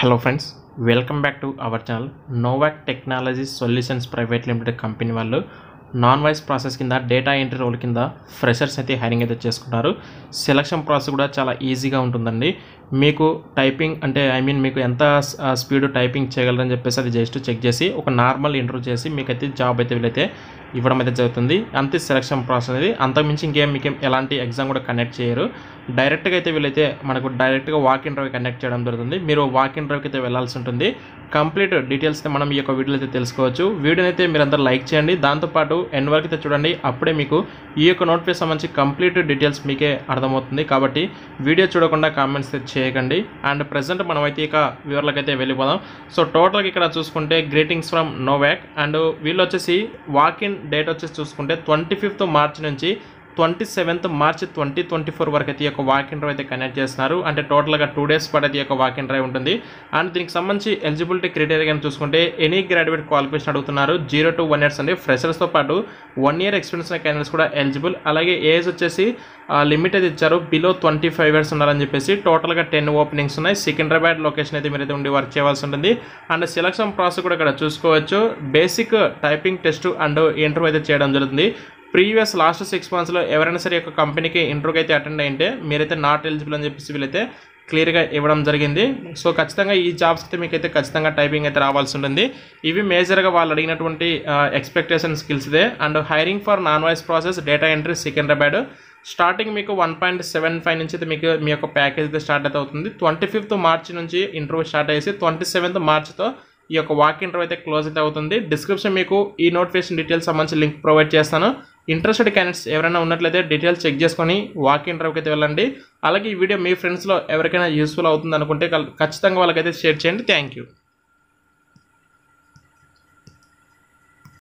hello friends welcome back to our channel Novac technology solutions private limited company వాళ్ళు non voice process కింద data entry role కింద freshers అయితే hiring అయితే చేసుకుంటారు selection process కూడా చాలా ఈజీగా ఉంటుందండి మీకు టైపింగ్ అంటే ఐ మీన్ మీకు ఎంత స్పీడ్ టైపింగ్ చేయగలరని చెప్పేసి అది జస్ట్ చెక్ చేసి ఒక నార్మల్ ఇంటర్వ్యూ చేసి మీకైతే జాబ్ అయితే వీళ్ళైతే ఇవ్వడం అయితే జరుగుతుంది అంతే సెలక్షన్ ప్రాసెస్ అనేది అంతకుమించి ఇంకేం మీకు ఎలాంటి ఎగ్జామ్ కూడా కండక్ట్ చేయరు డైరెక్ట్గా అయితే వీళ్ళైతే మనకు డైరెక్ట్గా వాక్ ఇంటర్వ్యూ కండక్ట్ చేయడం జరుగుతుంది మీరు వాక్ ఇంటర్వ్యూకి అయితే వెళ్ళాల్సి ఉంటుంది కంప్లీట్ డీటెయిల్స్ అయితే మనం ఈ యొక్క వీడియోలో అయితే తెలుసుకోవచ్చు వీడియోని అయితే మీరందరూ లైక్ చేయండి దాంతోపాటు ఎండ్ వరకు అయితే చూడండి అప్పుడే మీకు ఈ యొక్క నోటిఫికేషన్ సంబంధించి కంప్లీట్ డీటెయిల్స్ మీకే అర్థమవుతుంది కాబట్టి వీడియో చూడకుండా కామెంట్స్ అయితే చేయకండి అండ్ ప్రజెంట్ మనమైతే ఇక వివరాలకు అయితే వెళ్ళిపోదాం సో టోటల్గా ఇక్కడ చూసుకుంటే గ్రీటింగ్స్ ఫ్రమ్ నోవాక్ అండ్ వీళ్ళు వచ్చేసి వాక్ ఇన్ డేట్ వచ్చేసి చూసుకుంటే ట్వంటీ ఫిఫ్త్ మార్చ్ నుంచి twenty seventh March twenty twenty four వరకు అయితే ఈ యొక్క వాక్ ఇన్ డ్రైవ్ అయితే కనెక్ట్ చేస్తున్నారు అంటే టోటల్గా టూ డేస్ పాటు అయితే ఈ యొక్క వాక్ ఇన్ డ్రైవ్ ఉంటుంది అండ్ దీనికి సంబంధించి ఎలిజిబిలిటీ క్రైటీరియా కానీ చూసుకుంటే ఎనీ గ్రాడ్యుయేట్ క్వాలిఫికేషన్ అడుగుతున్నారు జీరో టు వన్ ఇయర్స్ అండి ఫ్రెషర్స్తో పాటు వన్ ఇయర్ ఎక్స్పీరియన్స్ క్యాండిడేట్స్ కూడా ఎలిజిబుల్ అలాగే ఏజ్ వచ్చేసి లిమిట్ అయితే ఇచ్చారు బిలో ట్వంటీ ఫైవ్ ఇయర్స్ ఉన్నారని చెప్పేసి టోటల్గా టెన్ ఓపెనింగ్స్ ఉన్నాయి సికింద్రాబాద్ లొకేషన్ అయితే మీరైతే ఉండి వర్క్ చేయాల్సి ఉంటుంది అండ్ సెలక్షన్ ప్రాసెస్ కూడా ఇక్కడ చూసుకోవచ్చు basic typing test and interview అయితే చేయడం జరుగుతుంది ప్రీవియస్ లాస్ట్ సిక్స్ మంత్స్లో ఎవరైనా సరే ఒక కంపెనీకి ఇంటర్వ్యూకి అయితే అటెండ్ అయింటే మీరైతే నాట్ ఎలిజిబుల్ అని చెప్పేసి వీళ్ళైతే క్లియర్గా ఇవ్వడం జరిగింది సో ఖచ్చితంగా ఈ జాబ్స్ అయితే మీకైతే ఖచ్చితంగా టైపింగ్ అయితే రావాల్సి ఉంటుంది ఇవి మేజర్గా వాళ్ళు అడిగినటువంటి ఎక్స్పెక్టేషన్ స్కిల్స్ ఇదే and hiring for non voice process data entry Secunderabad starting మీకు వన్ పాయింట్ సెవెన్ ఫైవ్ నుంచి అయితే మీకు మీ యొక్క ప్యాకేజ్ అయితే స్టార్ట్ అయితే అవుతుంది ట్వంటీ ఫిఫ్త్ మార్చ్ నుంచి ఇంటర్వ్యూ స్టార్ట్ అయ్యేసి ట్వంటీ సెవెంత్ మార్చ్తో ఈ యొక్క వాక్ ఇంటర్వ్యూ అయితే క్లోజ్ అయితే అవుతుంది డిస్క్రిప్షన్ మీకు ఈ నోటిఫికేషన్ డీటెయిల్స్ సంబంధించి లింక్ ప్రొవైడ్ చేస్తాను ఇంట్రెస్టెడ్ క్యాండిడేట్స్ ఎవరైనా ఉన్నట్లయితే డీటెయిల్స్ చెక్ చేసుకొని వాక్ ఇంటర్వ్యూకి అయితే వెళ్ళండి అలాగే ఈ వీడియో మీ ఫ్రెండ్స్లో ఎవరికైనా యూస్ఫుల్ అవుతుంది అనుకుంటే ఖచ్చితంగా వాళ్ళకైతే షేర్ చేయండి థ్యాంక్ యూ